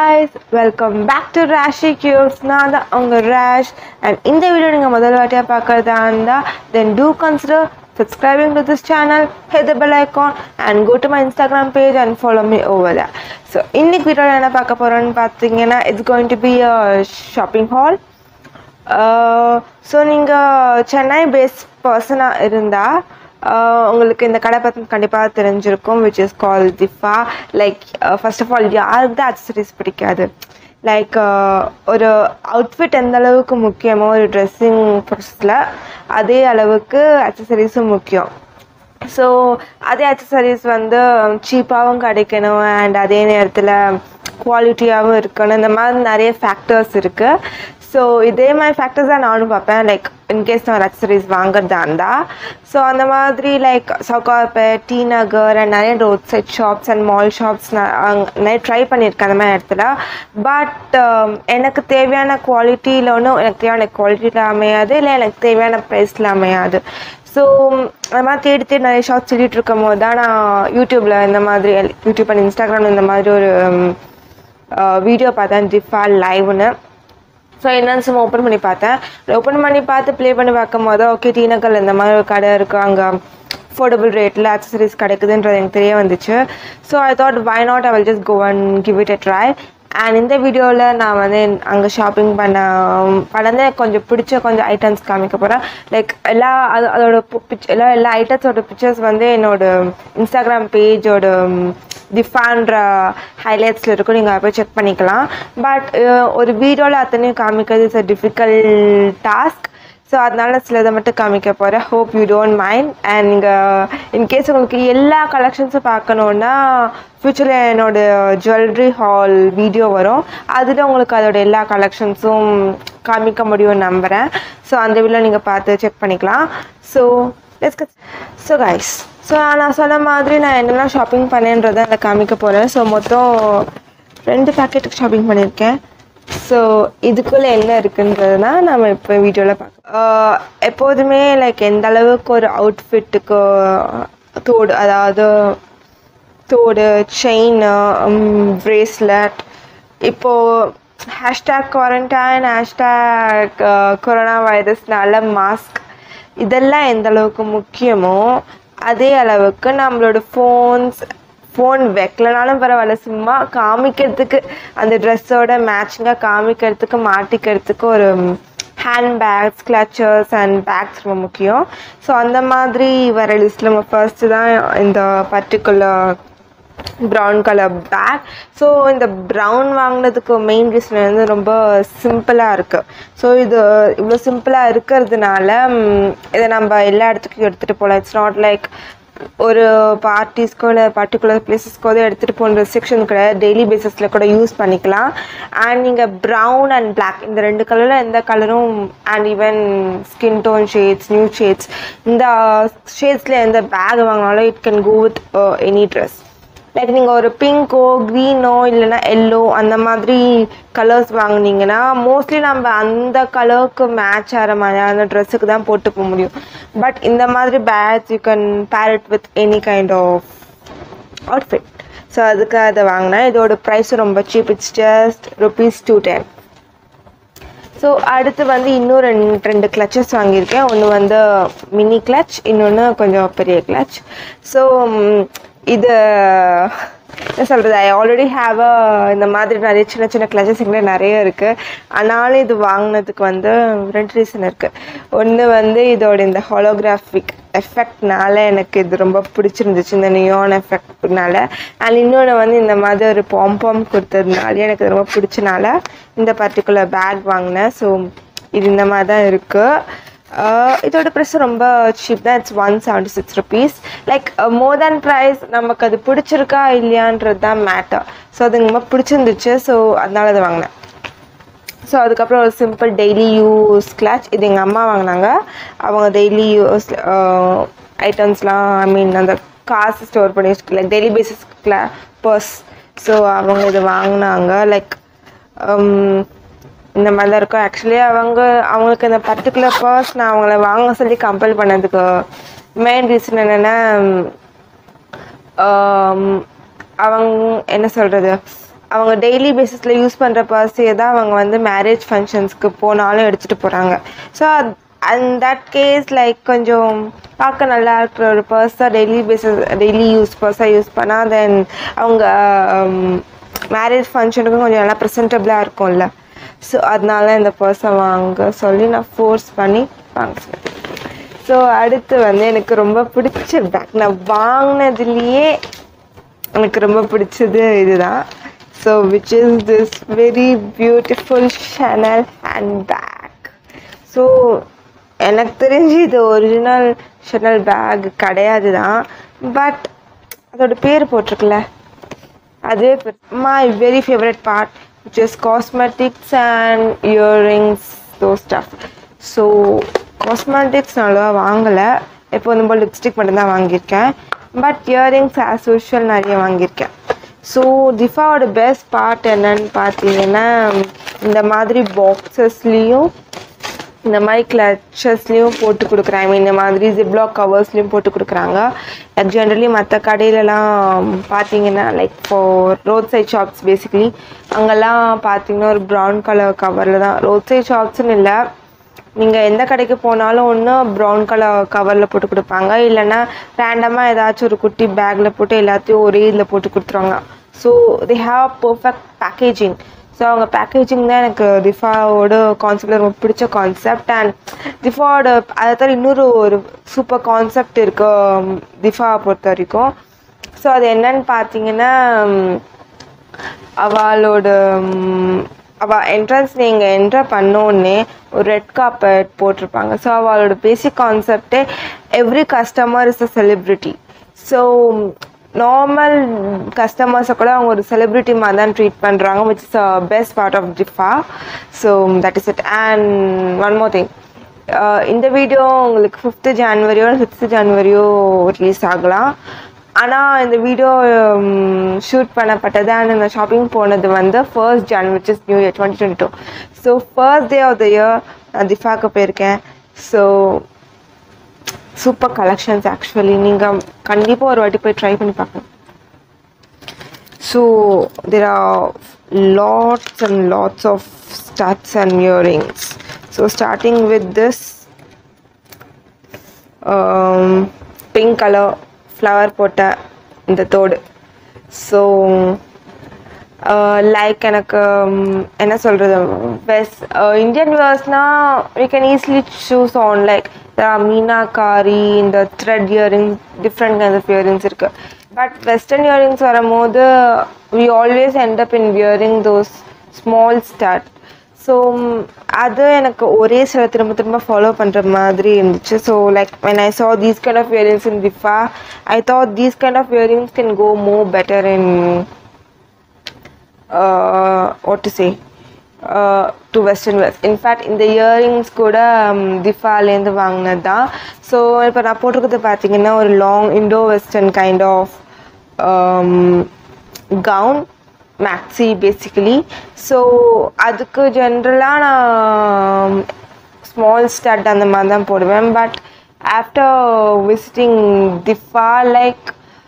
guys welcome back to Rashi cutes நான் தான் உங்கள் ரேஷ் அண்ட் இந்த வீடியோ நீங்கள் முதல் வாட்டியாக பார்க்குறதா இருந்தால் then to consider subscribing to this channel hit the bell icon and go to my instagram page and follow me over there so இன்னைக்கு வீடியோவில் என்ன பார்க்க போகிறோன்னு பார்த்தீங்கன்னா it's going to be a shopping haul so நீங்கள் Chennai base பர்சனாக இருந்தால் உங்களுக்கு இந்த கடை பற்றி கண்டிப்பாக தெரிஞ்சிருக்கும் which is call Tifa like first of all யாருக்கு தான் அக்சசரிஸ் பிடிக்காது லைக் ஒரு அவுட்ஃபிட் எந்த அளவுக்கு முக்கியமோ ஒரு ட்ரெஸ்ஸிங் ப்ராசஸில் அதே அளவுக்கு அக்சசரிஸும் முக்கியம் ஸோ அதே அக்சசரிஸ் வந்து சீப்பாகவும் கிடைக்கணும் அண்ட் அதே நேரத்தில் குவாலிட்டியாகவும் இருக்கணும் இந்த மாதிரி நிறைய ஃபேக்டர்ஸ் இருக்குது ஸோ இதே மாதிரி ஃபேக்டர்ஸ் தான் நானும் பார்ப்பேன் லைக் இன்கேஸ் நான் அக்சசரிஸ் வாங்குறதா இருந்தால் ஸோ அந்த மாதிரி லைக் சவுகார்பேட் டி நகர் அண்ட் நிறைய road side shops and mall shops நான் நிறைய ட்ரை பண்ணியிருக்கேன் அந்த மாதிரி இடத்துல பட் எனக்கு தேவையான குவாலிட்டியில் ஒன்றும் எனக்கு தேவையான குவாலிட்டியில் அமையாது இல்லை எனக்கு தேவையான ப்ரைஸில் அமையாது ஸோ அந்த மாதிரி தேடி தேடி நிறைய ஷார்ட்ஸ் சொல்லிட்டு இருக்கும் போது தான் நான் யூடியூப்பில் இந்த மாதிரி யூடியூப் அண்ட் இன்ஸ்டாகிராம் இந்த மாதிரி ஒரு வீடியோ பார்த்தேன் ஜிஃபா லைவ்னு ஸோ என்னன்னு சும்மா ஓப்பன் பண்ணி பார்த்தேன் ஓப்பன் பண்ணி பார்த்து ப்ளே பண்ணி பார்க்கும் போது ஓகே டீனக்கல் இந்த மாதிரி ஒரு கடை இருக்குது அங்கே அஃபோர்டபுள் ரேட்டில் அக்சசரிஸ் கிடைக்குதுன்றது எனக்கு தெரிய வந்துச்சு so I thought why not I will just go and give it a try and இந்த வீடியோவில் நான் வந்து அங்கே ஷாப்பிங் பண்ண பண்ணது கொஞ்சம் பிடிச்ச கொஞ்சம் ஐட்டம்ஸ் காமிக்க போகிறேன் லைக் எல்லா அது அதோட பிச் எல்லா எல்லா ஐட்டம்ஸோட பிக்சர்ஸ் வந்து என்னோட இன்ஸ்டாகிராம் பேஜோட திஃபான்ற ஹைலைட்ஸில் இருக்கும் நீங்கள் போய் செக் பண்ணிக்கலாம் பட் ஒரு வீடியோவில் அத்தனையும் காமிக்கிறது it's a difficult task so அதனால சிலதை மட்டும் காமிக்க போகிறேன் hope you don't mind and நீங்கள் இன்கேஸ் உங்களுக்கு எல்லா கலெக்ஷன்ஸும் பார்க்கணுன்னா ஃப்யூச்சரில் என்னோட ஜுவல்லரி ஹால் வீடியோ வரும் அதில் உங்களுக்கு அதோட எல்லா கலெக்ஷன்ஸும் காமிக்க முடியும்னு நம்புகிறேன் ஸோ அந்த வீடியோ நீங்கள் பார்த்து செக் பண்ணிக்கலாம் so let's so guys so நான் சொன்ன மாதிரி நான் என்னெல்லாம் ஷாப்பிங் பண்ணேன்றதை அதில் காமிக்க போகிறேன் ஸோ மொத்தம் ரெண்டு பேக்கெட்டுக்கு ஷாப்பிங் பண்ணியிருக்கேன் ஸோ இதுக்குள்ளே என்ன இருக்குன்றதுனா நம்ம இப்போ வீடியோவில் பார்க்கலாம் எப்போதுமே லைக் எந்த அளவுக்கு ஒரு அவுட்ஃபிட்டுக்கு தோடு அதாவது தோடு செயின் ப்ரேஸ்லெட் இப்போது ஹேஷ்டேக் குவாரண்டைன் ஹேஷ்டேக் கொரோனா வைரஸ்னால மாஸ்க் இதெல்லாம் எந்த அளவுக்கு முக்கியமோ அதே அளவுக்கு நம்மளோட ஃபோன்ஸ் ஃபோன் வைக்கலனாலும் பரவாயில்ல சும்மா காமிக்கிறதுக்கு அந்த ட்ரெஸ்ஸோட மேட்சிங்காக காமிக்கிறதுக்கு மாட்டிக்கிறதுக்கு ஒரு hand bags clutches and bags ரொம்ப முக்கியம் ஸோ அந்த மாதிரி வர லிஸ்ட்டில் நம்ம ஃபர்ஸ்ட்டு தான் இந்த particular brown colour bag so இந்த ப்ரௌன் வாங்கினதுக்கு மெயின் ரீசன் வந்து ரொம்ப சிம்பிளாக இருக்குது ஸோ இது இவ்வளோ சிம்பிளாக இருக்கிறதுனால இதை நம்ம எல்லா இடத்துக்கும் எடுத்துகிட்டு போகலாம் இட்ஸ் நாட் லைக் ஒரு பார்ட்டிஸ்க்கோ இல்லை பர்டிகுலர் பிளேசஸ்க்கோ தான் எடுத்துகிட்டு போகிற செக்ஷன் கிடையாது டெய்லி பேசிஸில் கூட யூஸ் பண்ணிக்கலாம் அண்ட் நீங்கள் ப்ரௌன் அண்ட் பிளாக் இந்த ரெண்டு கலரில் எந்த கலரும் and even skin tone shades new shades இந்த ஷேட்ஸில் எந்த பேக் வாங்கினாலும் it can go with any dress like நீங்கள் ஒரு பிங்கோ க்ரீனோ இல்லைன்னா எல்லோ அந்த மாதிரி கலர்ஸ் வாங்கினீங்கன்னா மோஸ்ட்லி நம்ம அந்த கலருக்கு மேட்ச் ஆகிற மாதிரியான ட்ரெஸ்ஸுக்கு தான் போட்டு போக முடியும் பட் இந்த மாதிரி patch you can pair it with any kind of outfit so அதுக்கு அதை வாங்கினேன் இதோட ப்ரைஸ் ரொம்ப cheap it's just rupees two ten so அடுத்து வந்து இன்னும் ரெண்டு ரெண்டு கிளச்சஸ் வாங்கியிருக்கேன் ஒன்று வந்து மினி கிளச் இன்னொன்று கொஞ்சம் பெரிய கிளச் ஸோ இது என்ன சொல்கிறது ஐ ஆல்ரெடி ஹாவ் அ இந்த மாதிரி நிறைய சின்ன சின்ன கிளச்சஸ் எங்கே நிறைய இருக்குது ஆனாலும் இது வாங்கினதுக்கு வந்து ரெண்டு ரீசன் இருக்குது ஒன்று வந்து இதோட இந்த ஹாலோகிராஃபிக் எஃபெக்ட்னால எனக்கு இது ரொம்ப பிடிச்சிருந்துச்சு இந்த நியோன் எஃபெக்ட்னால அண்ட் இன்னொன்று வந்து இந்த மாதிரி ஒரு பாம்பாம் கொடுத்ததுனால எனக்கு ரொம்ப பிடிச்சனால இந்த பர்டிகுலர் பேக் வாங்கினேன் ஸோ இது இந்த மாதிரி தான் இருக்குது இதோட ப்ரைஸ் ரொம்ப சீப் தான் it's one seventy six rupees like more than price நமக்கு அது பிடிச்சிருக்கா இல்லையான்றது தான் மேட்டர் ஸோ அது ரொம்ப பிடிச்சிருந்துச்சு ஸோ அதனால அதை வாங்கினேன் ஸோ அதுக்கப்புறம் ஒரு சிம்பிள் டெய்லி யூஸ் கிளாச் இது எங்கள் அம்மா வாங்கினாங்க அவங்க டெய்லி யூஸ் ஐட்டம்ஸ்லாம் ஐ மீன் அந்த காசு ஸ்டோர் பண்ணி யூஸ் லைக் டெய்லி பேசிஸ் கிளா பர்ஸ் ஸோ அவங்க இது வாங்கினாங்க லைக் இந்த மாதிரி தான் இருக்கும் ஆக்சுவலி அவங்க அவங்களுக்கு இந்த பர்டிகுலர் பர்ஸ் நான் அவங்கள வாங்க சொல்லி கம்பல் பண்ணதுக்கு மெயின் ரீசன் என்னென்னா அவங்க என்ன சொல்கிறது அவங்க டெய்லி பேசிஸில் யூஸ் பண்ணுற பர்ஸே தான் அவங்க வந்து மேரேஜ் ஃபங்க்ஷன்ஸ்க்கு போனாலும் எடுத்துகிட்டு போகிறாங்க so and that case like கொஞ்சம் பார்க்க நல்லா இருக்கிற ஒரு பர்ஸாக டெய்லி பேசிஸ் டெய்லி யூஸ் பர்ஸாக யூஸ் பண்ணால் தென் அவங்க மேரேஜ் ஃபங்க்ஷனுக்கும் கொஞ்சம் நல்லா ப்ரெசன்டபுளாக இருக்கும்ல ஸோ அதனால இந்த பர்ஸை வாங்க சொல்லி நான் ஃபோர்ஸ் பண்ணி வாங்க சொன்னேன் ஸோ அடுத்து வந்து எனக்கு ரொம்ப பிடிச்ச பேக் நான் வாங்கினதுலேயே எனக்கு ரொம்ப பிடிச்சது இதுதான் so which is this very beautiful Chanel hand bag so எனக்கு தெரிஞ்சு இது ஒரிஜினல் ஷனல் பேக் கிடையாது தான் பட் அதோட பேர் போட்டிருக்குல்ல அதுவே my very favourite part which is cosmetics and earrings those stuff so cosmetics நல்லா வாங்கலை இப்போ வந்து லிப்ஸ்டிக் மட்டும்தான் வாங்கியிருக்கேன் பட் இயரிங்ஸ் ஆஸ் யூஷுவல் நிறைய வாங்கியிருக்கேன் ஸோ திஃபாவோட பெஸ்ட் பார்ட் என்னன்னு பார்த்தீங்கன்னா இந்த மாதிரி பாக்ஸஸ்லேயும் இந்த மாதிரி கிளச்சஸ்லேயும் போட்டு கொடுக்குறாங்க I mean, இந்த மாதிரி ஜிப்லாக் கவர்ஸ்லேயும் போட்டு கொடுக்குறாங்க லைக் ஜென்ரலி மற்ற கடையிலலாம் பார்த்தீங்கன்னா like for road side shops basically அங்கெல்லாம் பார்த்தீங்கன்னா ஒரு ப்ரௌன் கலர் கவரில் தான் ரோட் சைட் ஷாப்ஸ்னு இல்லை நீங்கள் எந்த கடைக்கு போனாலும் ஒன்று ப்ரௌன் கலர் கவரில் போட்டு கொடுப்பாங்க இல்லைன்னா ரேண்டமாக ஏதாச்சும் ஒரு குட்டி பேக்கில் போட்டு எல்லாத்தையும் ஒரே இதில் போட்டு கொடுத்துருவாங்க so they have perfect packaging so அவங்க பேக்கேஜிங் தான் எனக்கு திஃபாவோட கான்செப்டில் ரொம்ப பிடிச்ச கான்செப்ட் அண்ட் திஃபாவோட அதை தவிர இன்னொரு ஒரு சூப்பர் கான்செப்ட் இருக்கு திஃபாவை பொறுத்த வரைக்கும் ஸோ அது என்னன்னு பார்த்தீங்கன்னா அவளோட ம், அவ என்ட்ரன்ஸ் நீங்கள் என்டர் பண்ணோடனே ஒரு ரெட் கார்பெட் போட்டிருப்பாங்க ஸோ அவளோட பேசிக் கான்செப்டே every customer is a celebrity so normal கஸ்டமர்ஸை கூட அவங்க ஒரு செலிப்ரிட்டி மாதிரி தான் ட்ரீட் பண்ணுறாங்க which is a best part of Zifa so that is it and one more thing இந்த வீடியோ உங்களுக்கு ஃபிஃப்த்து ஜான்வரியோ சிக்ஸ்த்து ஜான்வரியோ ரிலீஸ் ஆகலாம் ஆனால் இந்த வீடியோ ஷூட் பண்ணப்பட்டது அண்ட் இந்த ஷாப்பிங் போனது வந்து first Jan which is new year twenty twenty two so first day of the year நான் திஃபாக்கு போயிருக்கேன் ஸோ சூப்பர் கலெக்ஷன்ஸ் ஆக்சுவலி நீங்கள் கண்டிப்பாக ஒரு வாட்டி போய் ட்ரை பண்ணி பார்க்கணும் so there are lots and lots of studs and earrings so starting with this pink colour flower போட்ட இந்த தோடு ஸோ லைக் எனக்கு ம், என்ன சொல்கிறது வெஸ் இந்தியன் வியர்ஸ்னால் we can easily choose on like meenakari இந்த thread earring different kind of earrings இருக்குது பட் வெஸ்டர்ன் இயரிங்ஸ் வரும்போது we always end up in wearing those small stud so அது எனக்கு ஒரே சில திரும்ப திரும்ப ஃபாலோ பண்ணுற மாதிரி இருந்துச்சு so like when I saw these kind of earrings in Difa, I thought these kind of earrings can go more better in uh, what to say uh, to western wears. In fact, இந்த earrings கூட திஃபாலேருந்து வாங்கினது தான் so இப்போ நான் போட்டிருக்கிறது பார்த்தீங்கன்னா ஒரு long Indo western kind of gown maxi basically so அதுக்கு ஜென்ரலாக நான் ஸ்மால் ஸ்டட் அந்த மாதிரி தான் போடுவேன் but after visiting Tifa like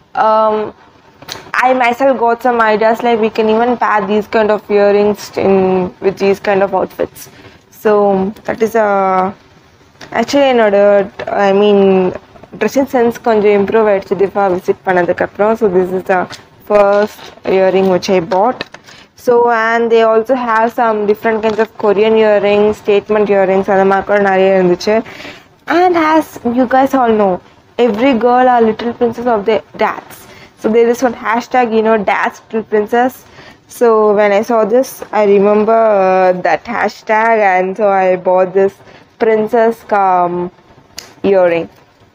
I myself got some ideas like we can even pair these kind of earrings in with these kind of outfits. So that is a actually என்னோட I mean dressing sense கொஞ்சம் improve ஆயிடுச்சு Tifa visit பண்ணதுக்கப்புறம் so this is the first earring which I bought. So and they also have some different kinds of Korean earrings, statement earrings அந்த மாதிரி கூட நிறைய இருந்துச்சு and as you guys all know every girl are little princess of their dads so there is one hashtag you know dads little princess so when i saw this i remember uh, that hashtag and so i bought this princess um, earring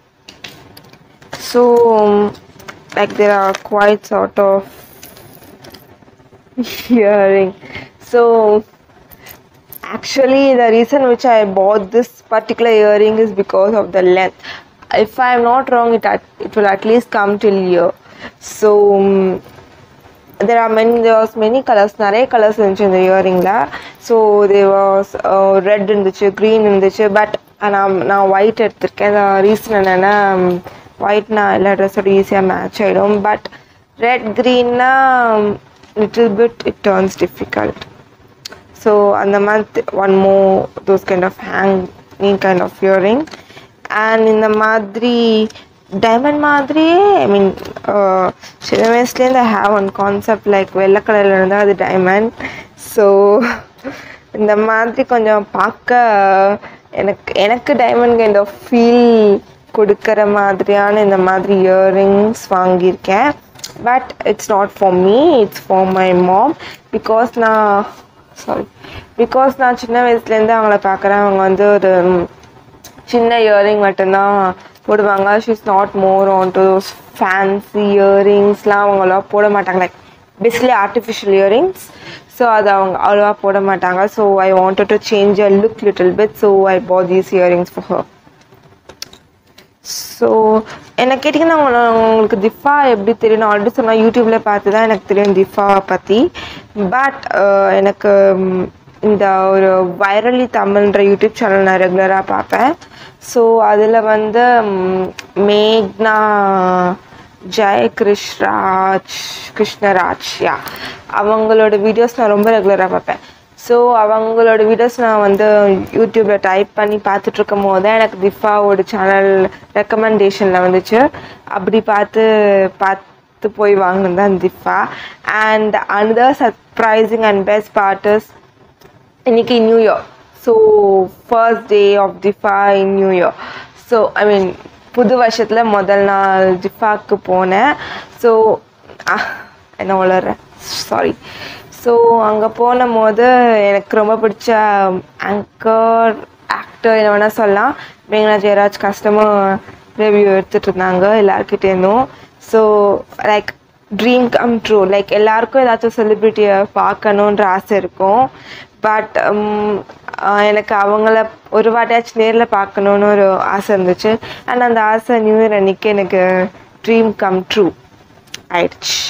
so um, like there are quite sort of earring so actually the reason which i bought this particular earring is because of the length if i'm not wrong it at, it will at least come till here so um, there are many there was many colors நிறைய colours இருந்துச்சு இந்த இயரிங்கில் so they was red இருந்துச்சு green இருந்துச்சு but நான் நான் white எடுத்திருக்கேன் reason என்னென்னா ஒயிட் நான் எல்லா ட்ரெஸ்ஸோட ஈஸியாக மேட்ச் ஆகிடும் பட் ரெட் க்ரீன்னா little bit it turns difficult so அந்த மாதிரி one more those kind of hanging kind of earring and இந்த மாதிரி டைமண்ட் மாதிரியே ஐ மீன் சின்ன வயசுலேருந்து I have one concept like வெள்ளை கலரில் இருந்தால் அது டைமண்ட் ஸோ இந்த மாதிரி கொஞ்சம் பார்க்க எனக்கு எனக்கு டைமண்ட் கைண்ட் ஆஃப் ஃபீல் கொடுக்குற மாதிரியான இந்த மாதிரி இயரிங்ஸ் வாங்கியிருக்கேன் but it's not for me it's for my mom because நான் சாரி பிகாஸ் நான் சின்ன வயசுலேருந்து அவங்கள பார்க்குறேன் அவங்க வந்து ஒரு சின்ன இயரிங் மட்டும்தான் போடுவாங்க she's not more on to fancy இயரிங்ஸ்லாம் அவங்களாம் போட மாட்டாங்க like basically artificial earrings so அது அவங்க அவ்வளோவா போட மாட்டாங்க so I wanted to change a look little bit so I bought these earrings for her so என்ன கேட்டிங்கன்னா உங்களை உங்களுக்கு திஃபா எப்படி தெரியும் நான் ஆல்ரெடி சொன்னால் யூடியூப்பில் பார்த்து தான் எனக்கு தெரியும் திஃபாவை பற்றி பட் எனக்கு ம், இந்த ஒரு வைரலி தமிழ்ன்ற யூடியூப் சேனல் நான் ரெகுலராக பார்ப்பேன் ஸோ அதில் வந்து ம், மேக்னா ஜெய் கிருஷ்ராஜ் கிருஷ்ணராஜ் யா அவங்களோட வீடியோஸ் நான் ரொம்ப ரெகுலராக பார்ப்பேன் ஸோ அவங்களோட வீடியோஸ் நான் வந்து யூடியூப்பில் டைப் பண்ணி பார்த்துட்டு இருக்கும் போது தான் எனக்கு திஃபாவோட சேனல் ரெக்கமெண்டேஷனில் வந்துச்சு அப்படி பார்த்து பார்த்து போய் வாங்கினது தான் Tifa and another surprising and best part is இன்னைக்கு new year so first day of Zifa in new year so I mean புது வருஷத்தில் முதல் நாள் ஜிஃபாக்கு போனேன் ஸோ என்ன வளர்றேன் சாரி ஸோ அங்கே போன போது எனக்கு ரொம்ப பிடிச்ச ஆங்கர் ஆக்டர் என்ன வேணால் சொல்லலாம் மேங்கனா ஜெயராஜ் கஸ்டமர் ரிவ்யூ எடுத்துகிட்டு இருந்தாங்க எல்லாருக்கிட்டேருந்தும் so like dream come true like எல்லாருக்கும் ஏதாச்சும் செலிப்ரிட்டியை பார்க்கணுன்ற ஆசை இருக்கும் பட் எனக்கு அவங்கள ஒரு வாட்டியாச்சும் நேரில் பார்க்கணுன்னு ஒரு ஆசை இருந்துச்சு அண்ட் அந்த ஆசை நியூ இயர் அன்னைக்கு எனக்கு ட்ரீம் கம் ட்ரூ ஆயிடுச்சு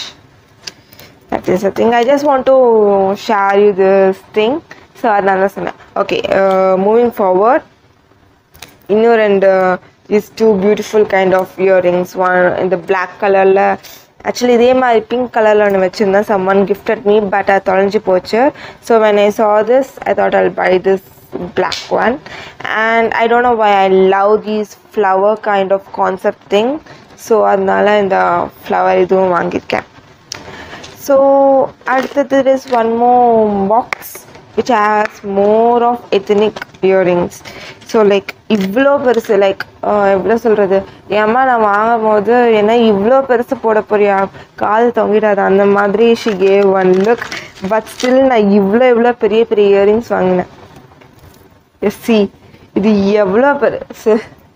that is a thing I just want to share you this thing so அதனால தான் சொன்னேன் ஓகே மூவிங் ஃபார்வர்ட் இன்னும் ரெண்டு is two beautiful kind of earrings one இந்த பிளாக் கலரில் ஆக்சுவலி இதே மாதிரி பிங்க் கலரில் ஒன்று வச்சுருந்தேன் someone gifted me but அது தொலைஞ்சு போச்சு so when I saw this I thought I'll buy this black one and I don't know why I love these flower kind of concept thing so அதனால இந்த flower இதுவும் வாங்கியிருக்கேன் so அடுத்தது is one more box which has more of ethnic earrings so like இவ்வளோ பெருசு like எவ்வளோ சொல்கிறது ஏம்மா நான் வாங்கும் போது என்ன இவ்வளோ பெருசு போட போறியா காது தொங்கிடாது அந்த மாதிரி she gave one look but still நான் இவ்வளோ இவ்வளோ பெரிய பெரிய இயரிங்ஸ் வாங்கினேன் எஸ் சி இது எவ்வளோ பெருசு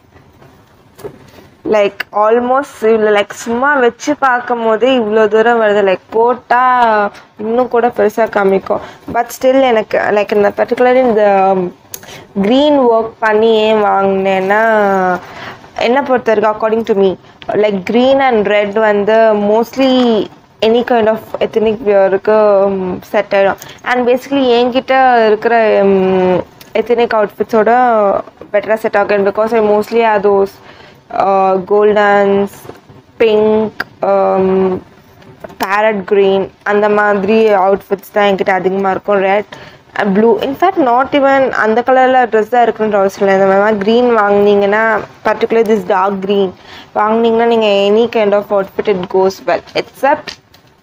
லைக் ஆல்மோஸ்ட் இவ்வளோ லைக் சும்மா வச்சு பார்க்கும் போதே இவ்வளோ தூரம் வருது லைக் போட்டால் இன்னும் கூட பெருசாக காமிக்கும் பட் ஸ்டில் எனக்கு லைக் இந்த பர்டிகுலர் இந்த க்ரீன் ஒர்க் பண்ணி ஏன் வாங்கினேன்னா என்ன பொறுத்த வரைக்கும் according to me like green and red வந்து mostly any kind of ethnic வியருக்கு செட் ஆகிடும் அண்ட் பேசிக்கலி என்கிட்ட இருக்கிற எத்தனிக் அவுட்ஃபிட்ஸோட பெட்டராக செட் ஆகும் because I mostly are those goldens pink parrot green அந்த மாதிரி அவுட்ஃபிட்ஸ் தான் என்கிட்ட அதிகமாக இருக்கும் red blue in fact not even அந்த கலரில் ட்ரெஸ் தான் இருக்குன்ற அவசியம் இல்லை இந்த மாதிரி க்ரீன் வாங்கினீங்கன்னா பர்டிகுலர் திஸ் டார்க் க்ரீன் வாங்கினீங்கன்னா நீங்கள் any kind of outfit it goes well except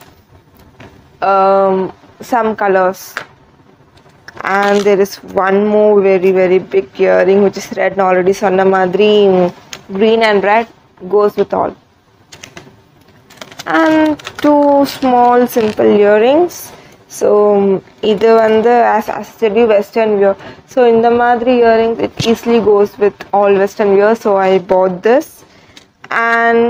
some colours and there is one more very very big earring which is red நான் already சொன்ன மாதிரி green and red goes with all and two small simple earrings so இது வந்து as as said you western wear so இந்த மாதிரி earrings it easily goes with all western wear so I bought this and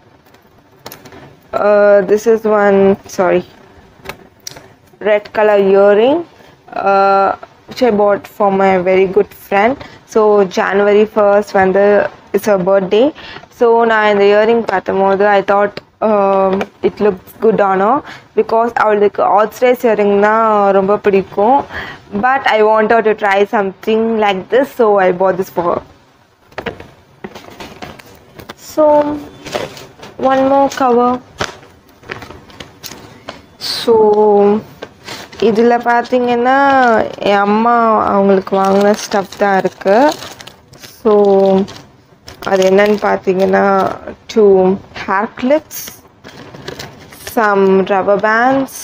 uh, this is one sorry red color earring uh, which I bought for my very good friend. So January 1st when the it's her birthday. So நான் இந்த earring பார்த்தபோது I thought it looks good ஆனோ because அவளுக்கு ஆர்த்ரைஸ் earring தான் ரொம்ப பிடிக்கும் but I want to try something like this so I bought this for so one more cover so இதில் பார்த்தீங்கன்னா என் அம்மா அவங்களுக்கு வாங்கின ஸ்டஃப் தான் இருக்குது ஸோ அது என்னன்னு பார்த்தீங்கன்னா two hair clips some rubber bands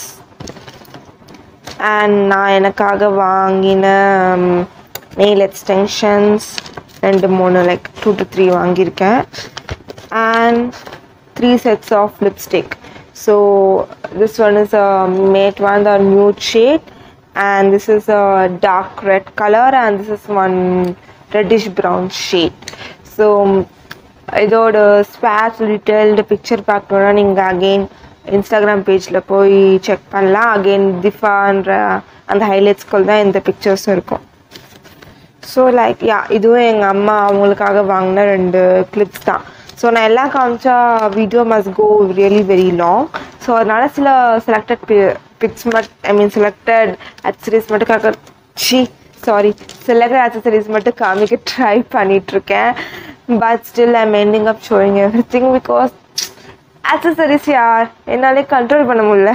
and நான் எனக்காக வாங்கின நெயில் எக்ஸ்டென்ஷன்ஸ் ரெண்டு மூணு லைக் டூ டு த்ரீ வாங்கியிருக்கேன் and three sets of lipstick so this one is a matte one the nude shade and this is a dark red colour and this is one reddish brown shade so இதோட ஸ்பேட்ச் detailed picture பார்க்கணுன்னா நீங்கள் again Instagram பேஜில் போய் check பண்ணலாம் again திஃபான்ற அந்த ஹைலைட்ஸ்குள் தான் இந்த பிக்சர்ஸும் இருக்கும் ஸோ லைக் யா இதுவும் எங்கள் அம்மா அவங்களுக்காக வாங்கின ரெண்டு கிளிப்ஸ் தான் ஸோ நான் எல்லாம் காமிச்சா video must go really very long so அதனால சில செலக்டட் பிக்ஸ் மட் ஐ மீன் செலக்டட் அக்சரிஸ் மட்டும் காக்க சி சாரி செலக்டட் அக்சசரிஸ் மட்டும் காமிக்க ட்ரை பண்ணிகிட்ருக்கேன் but still I'm ending up showing everything because accessories யார் என்னாலே கண்ட்ரோல் பண்ண முடியல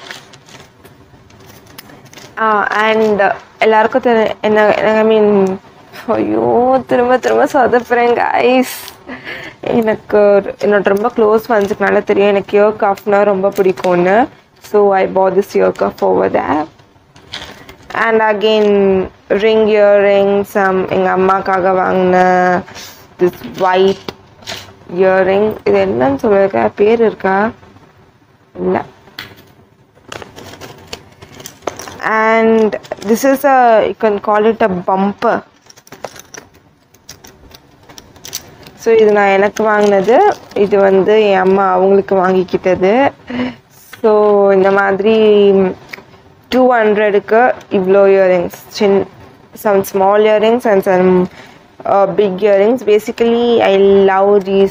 அண்ட் எல்லாருக்கும் தெரி என்ன ஐ மீன் ஐயோ திரும்ப திரும்ப சொதப்புறேன் கைஸ் எனக்கு என்னோட ரொம்ப க்ளோஸ் ஃப்ரெண்ட்ஸுக்கு நல்லா தெரியும் எனக்கு இயர் கஃப்னா ரொம்ப பிடிக்கும்னு so I bought this ear cuff over the and again ring earring some எங்கள் அம்மாக்காக வாங்கின திஸ் ஒயிட் இயரிங் இது என்னன்னு சொல்லியிருக்கா பேர் இருக்கா இல்லை and this is a you can call it a bumper so இது நான் எனக்கு வாங்கினது இது வந்து என் அம்மா அவங்களுக்கு வாங்கிக்கிட்டது ஸோ இந்த மாதிரி டூ ஹண்ட்ரடுக்கு இவ்வளோ இயரிங்ஸ் சின் some small earrings and some big earrings basically I love these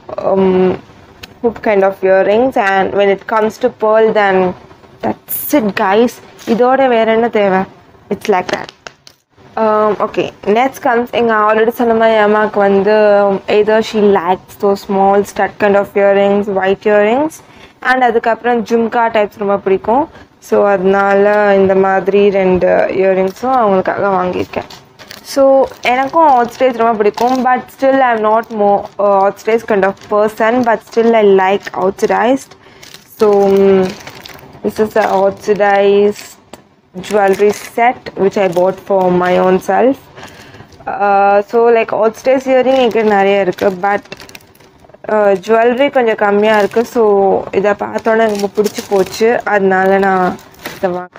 hoop kind of earrings and when it comes to pearl then that's it guys இதோட வேற என்ன தேவை it's like that okay next comes எங்கள் already சொன்ன மாதிரி அம்மாவுக்கு வந்து either she likes those small stud kind of earrings white earrings and அதுக்கப்புறம் ஜும்கா டைப்ஸ் ரொம்ப பிடிக்கும் ஸோ அதனால இந்த மாதிரி ரெண்டு இயரிங்ஸும் அவங்களுக்காக வாங்கியிருக்கேன் ஸோ எனக்கும் ஹாட் ஸ்டேஸ் ரொம்ப பிடிக்கும் but still I am not more hot stays kind of person but still I like oxidised so this is a oxidised jewelry set which I bought for my own self. Uh, so like outstays earring என்கிட்ட நிறைய இருக்குது but jewellery கொஞ்சம் கம்மியாக இருக்குது so இதை பார்த்தோன்னே எனக்கு ரொம்ப பிடிச்சி போச்சு அதனால நான் இதை வாங்க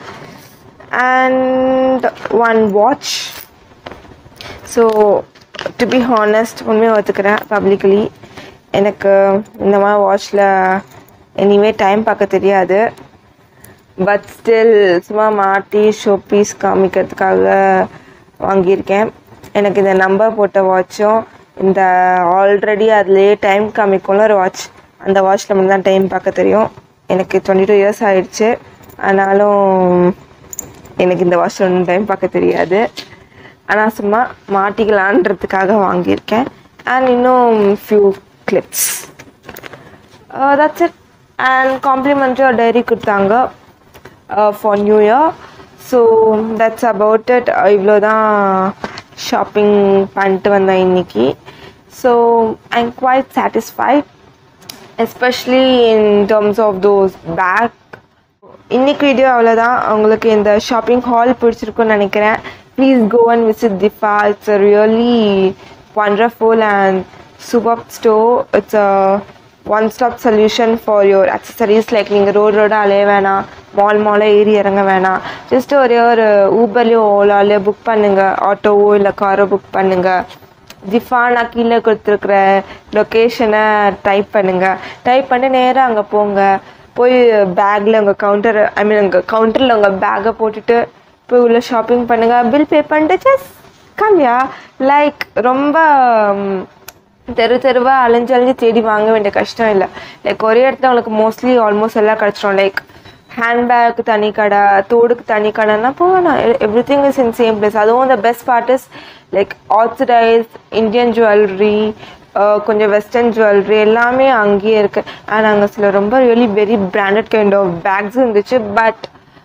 and one watch so to be honest உண்மையாக ஒத்துக்கிறேன் பப்ளிக்கலி எனக்கு இந்த மாதிரி வாட்ச்சில் எனிவே டைம் பார்க்க தெரியாது பட் ஸ்டில் சும்மா மாட்டி ஷோ பீஸ் காமிக்கிறதுக்காக வாங்கியிருக்கேன் எனக்கு இந்த நம்பர் போட்ட வாட்சும் இந்த ஆல்ரெடி அதுலேயே டைம் காமிக்கும்ல ஒரு வாட்ச் அந்த வாட்ச்சில் மட்டும் தான் டைம் பார்க்க தெரியும் எனக்கு டுவெண்ட்டி டூ இயர்ஸ் ஆயிடுச்சு ஆனாலும் எனக்கு இந்த வாட்ச் ஒன்றும் டைம் பார்க்க தெரியாது ஆனால் சும்மா மாட்டிக்கலான்றதுக்காக வாங்கியிருக்கேன் அண்ட் இன்னும் few clips that's it and complimentary ஒரு டைரி கொடுத்தாங்க for new year so that's about it இவ்வளோ தான் ஷாப்பிங் பண்ணிட்டு வந்தேன் இன்னைக்கு so I am quite satisfied especially in terms of those bag இன்னைக்கு வீடியோ அவ்வளோதான் உங்களுக்கு இந்த ஷாப்பிங் ஹால் பிடிச்சிருக்குன்னு நினைக்கிறேன் please go and visit Tifa it's a really wonderful and superb store it's a one stop solution for your accessories like நீங்கள் road ரோடாக அலைய வேணாம் mall மாலாக ஏறி இறங்க வேணாம் ஜஸ்ட் ஒரே ஒரு ஊபர்லேயோ ஓலாலேயோ புக் பண்ணுங்கள் ஆட்டோவோ இல்லை காரோ புக் பண்ணுங்கள் ஜிஃபா நான் கீழே கொடுத்துருக்குற லொக்கேஷனை டைப் பண்ணுங்கள் டைப் பண்ணி நேராக அங்கே போங்க போய் பேக்கில் உங்கள் கவுண்டர் ஐ மீன் உங்கள் கவுண்டரில் உங்கள் பேக்கை போட்டுட்டு போய் உள்ள ஷாப்பிங் பண்ணுங்கள் பில் பே பண்ணிட்டு ஜஸ்ட் கம்மியா லைக் ரொம்ப ம், தெரு தெருவாக அலைஞ்சு அலைஞ்சு தேடி வாங்க வேண்டிய கஷ்டம் இல்லை லைக் ஒரே இடத்துல உங்களுக்கு மோஸ்ட்லி ஆல்மோஸ்ட் எல்லாம் கிடச்சிரும் லைக் ஹேண்ட்பேக்கு தனி கடை தோடுக்கு தனி கடைன்னா போவேணா everything is in same place அதுவும் the best part is like orthodox Indian jewellery கொஞ்சம் வெஸ்டர்ன் ஜுவல்லரி எல்லாமே அங்கேயே இருக்குது அண்ட் அங்கே சில ரொம்ப really very branded kind of bags இருந்துச்சு பட்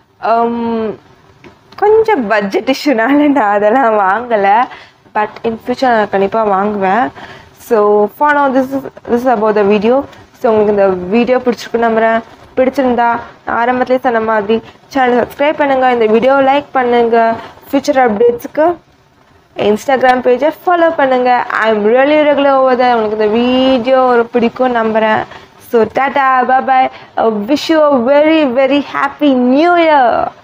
கொஞ்சம் பட்ஜெட் இஷ்யூனால நான் அதெல்லாம் வாங்கலை பட் இன் ஃபியூச்சர் நான் கண்டிப்பாக வாங்குவேன் so for no this is this about the video so உங்களுக்கு இந்த வீடியோ பிடிச்சிருக்கு நம்புகிறேன் பிடிச்சிருந்தா நான் ஆரம்பத்திலே சொன்ன மாதிரி சேனல் சப்ஸ்கிரைப் பண்ணுங்கள் இந்த வீடியோ லைக் பண்ணுங்கள் ஃபியூச்சர் அப்டேட்ஸுக்கு இன்ஸ்டாகிராம் பேஜை ஃபாலோ பண்ணுங்கள் I am really regular over தான் உங்களுக்கு இந்த வீடியோ ஒரு பிடிக்கும் நம்புகிறேன் so tata bye wish you very very happy new year